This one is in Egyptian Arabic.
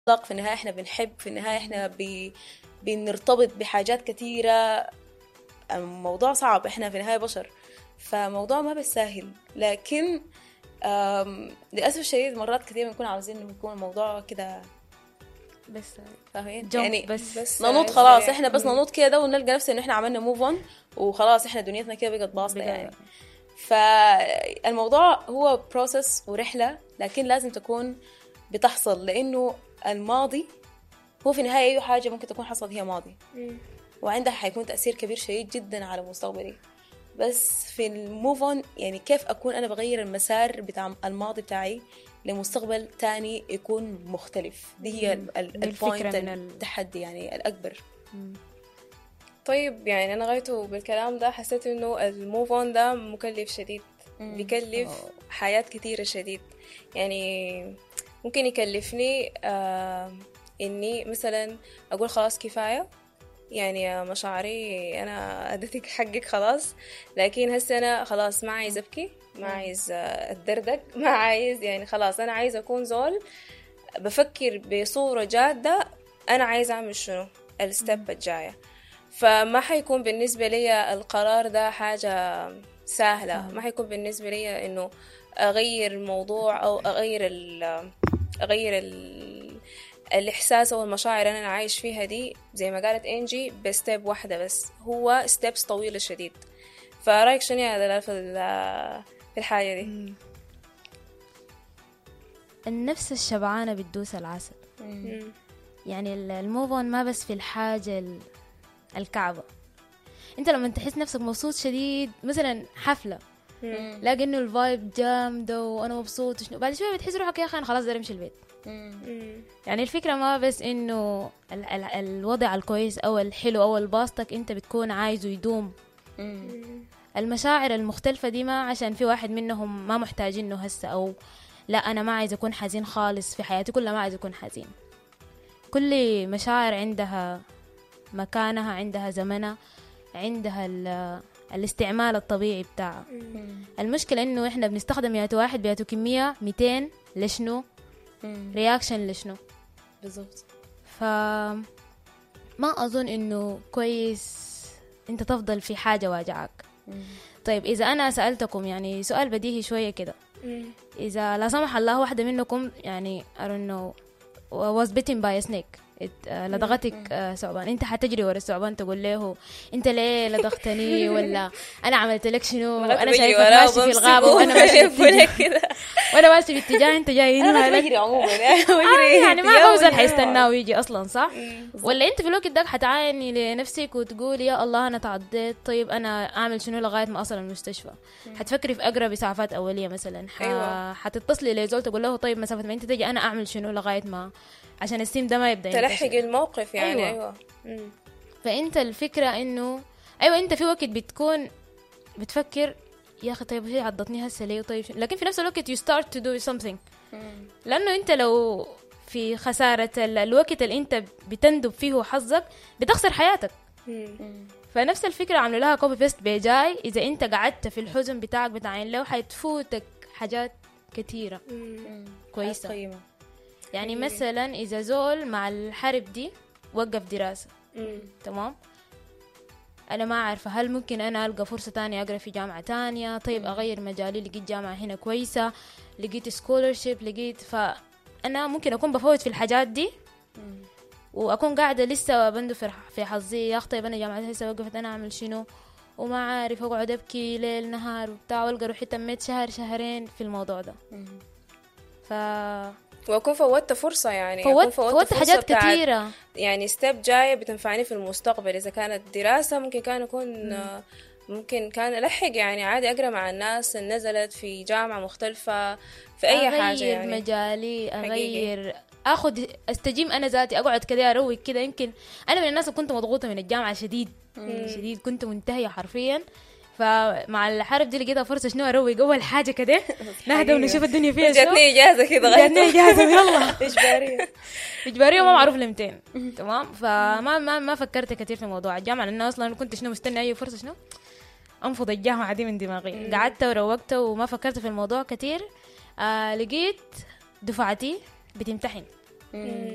في النهاية احنا بنحب في النهاية احنا بي بنرتبط بحاجات كثيرة الموضوع صعب احنا في النهاية بشر فموضوع ما بالساهل لكن آم، للأسف الشديد مرات كثير بنكون عاوزين إنه يكون الموضوع كده بس فاهمين جمب يعني بس. بس ننوط خلاص احنا بس ننوط كده ونلقى نفسنا إنه احنا عملنا موف اون وخلاص احنا دنيتنا كده بقت باصلة بقى. يعني فالموضوع هو بروسس ورحلة لكن لازم تكون بتحصل لأنه الماضي هو في النهاية أي حاجة ممكن تكون حصلت هي ماضي وعندها حيكون تأثير كبير شديد جدا على مستقبلي بس في الموف اون يعني كيف أكون أنا بغير المسار بتاع الماضي بتاعي لمستقبل تاني يكون مختلف دي هي دي البوينت الفكرة من ال- التحدي يعني الأكبر طيب يعني انا غايته بالكلام ده حسيت انه الموف اون ده مكلف شديد بيكلف حياة كثيرة شديد يعني ممكن يكلفني آه اني مثلا اقول خلاص كفاية يعني يا مشاعري انا اديتك حقك خلاص لكن هسه انا خلاص ما عايز ابكي ما عايز آه، اتدردق ما عايز يعني خلاص انا عايز اكون زول بفكر بصورة جادة انا عايز اعمل شنو الستيب الجاية فما حيكون بالنسبة لي القرار ده حاجة سهلة ما حيكون بالنسبة لي إنه أغير الموضوع أو أغير ال أغير ال الإحساس أو المشاعر اللي أنا عايش فيها دي زي ما قالت إنجي بستيب واحدة بس هو ستيبس طويلة شديد فرأيك شنو يا دلال في ال- في الحاجة دي؟ النفس الشبعانة بتدوس العسل مم. يعني ال- الموف اون ما بس في الحاجة ال- الكعبة انت لما تحس نفسك مبسوط شديد مثلا حفلة لاقي انه الفايب جامدة وانا مبسوط وشنو بعد شوية بتحس روحك يا اخي انا خلاص داير امشي البيت مم. يعني الفكرة ما بس انه ال- ال- الوضع الكويس او الحلو او الباسطك انت بتكون عايزه يدوم المشاعر المختلفة دي ما عشان في واحد منهم ما محتاجينه هسه أو لا أنا ما عايز أكون حزين خالص في حياتي كلها ما عايز أكون حزين كل مشاعر عندها مكانها عندها زمنها عندها ال- الاستعمال الطبيعي بتاعها المشكلة إنه إحنا بنستخدم ياتو واحد بياتو كمية 200 لشنو رياكشن لشنو بالضبط ف ما أظن إنه كويس أنت تفضل في حاجة واجعك طيب إذا أنا سألتكم يعني سؤال بديهي شوية كده مم. إذا لا سمح الله واحدة منكم يعني I don't know was bitten by a snake it- آه، لدغتك آه، ثعبان انت حتجري ورا الثعبان تقول له انت ليه لدغتني ولا انا عملت لك شنو مرات انا بجي شايفك وراه ماشي في وبمسكه الغابه وانا ماشي في وبلف اتجاه كده وانا ماشي في اتجاه انت جاي أنا هنا بس بجري عموما يعني آه بجري يعني ما اتجاه فوزا واتجاه. حيستناه ويجي اصلا صح ولا انت في الوقت ده حتعايني لنفسك وتقولي يا الله انا تعضيت طيب انا اعمل شنو لغايه ما اصل المستشفى حتفكري في اقرب اسعافات اوليه مثلا ح... أيوة. حتتصلي لزول تقول له طيب مسافه ما انت تجي انا اعمل شنو لغايه ما عشان السيم ده ما يبدا تلحق ينتشر. الموقف يعني أيوة. أيوة مم. فانت الفكره انه ايوه انت في وقت بتكون بتفكر يا اخي طيب هي عضتني هسه ليه طيب شنو؟ لكن في نفس الوقت you start to do something لانه انت لو في خساره ال- الوقت اللي انت بتندب فيه حظك بتخسر حياتك مم. فنفس الفكره عملوا لها كوبي بيست بجاي اذا انت قعدت في الحزن بتاعك بتاعين له حتفوتك حاجات كتيره مم. كويسه قيمة يعني مثلا اذا زول مع الحرب دي وقف دراسه مم. تمام انا ما عارفه هل ممكن انا القى فرصه تانية اقرا في جامعه تانية طيب اغير مجالي لقيت جامعه هنا كويسه لقيت سكولرشيب لقيت فانا ممكن اكون بفوت في الحاجات دي واكون قاعده لسه بندو في في حظي يا اخي طيب انا جامعتي هسه وقفت انا اعمل شنو وما عارف اقعد ابكي ليل نهار وبتاع والقى روحي تميت شهر شهرين في الموضوع ده ف واكون فوتت فرصه يعني أكون فوت فوت فرصة حاجات بتاعت كتيره يعني ستيب جاية بتنفعني في المستقبل إذا كانت دراسة ممكن كان أكون آه، ممكن كان ألحق يعني عادي أقرأ مع الناس اللي نزلت في جامعة مختلفة في أي أغير حاجة يعني مجالي اغير اخد استجيم انا ذاتي اقعد كده اروق كده يمكن انا من الناس اللي كنت مضغوطه من الجامعه شديد شديد كنت منتهيه حرفيا فمع الحرب دي لقيتها فرصه شنو اروق اول حاجه كده نهدى ونشوف الدنيا فيها شنو جاتني إجازة كده جاتني غاية اجازه يلا إجبارية اجباريه ما معروف لمتين تمام فما ما ما فكرت كثير في موضوع الجامعه لانه اصلا كنت شنو مستني اي فرصه شنو انفض الجامعه دي من دماغي قعدت وروقت وما فكرت في الموضوع كثير آه لقيت دفعتي بتمتحن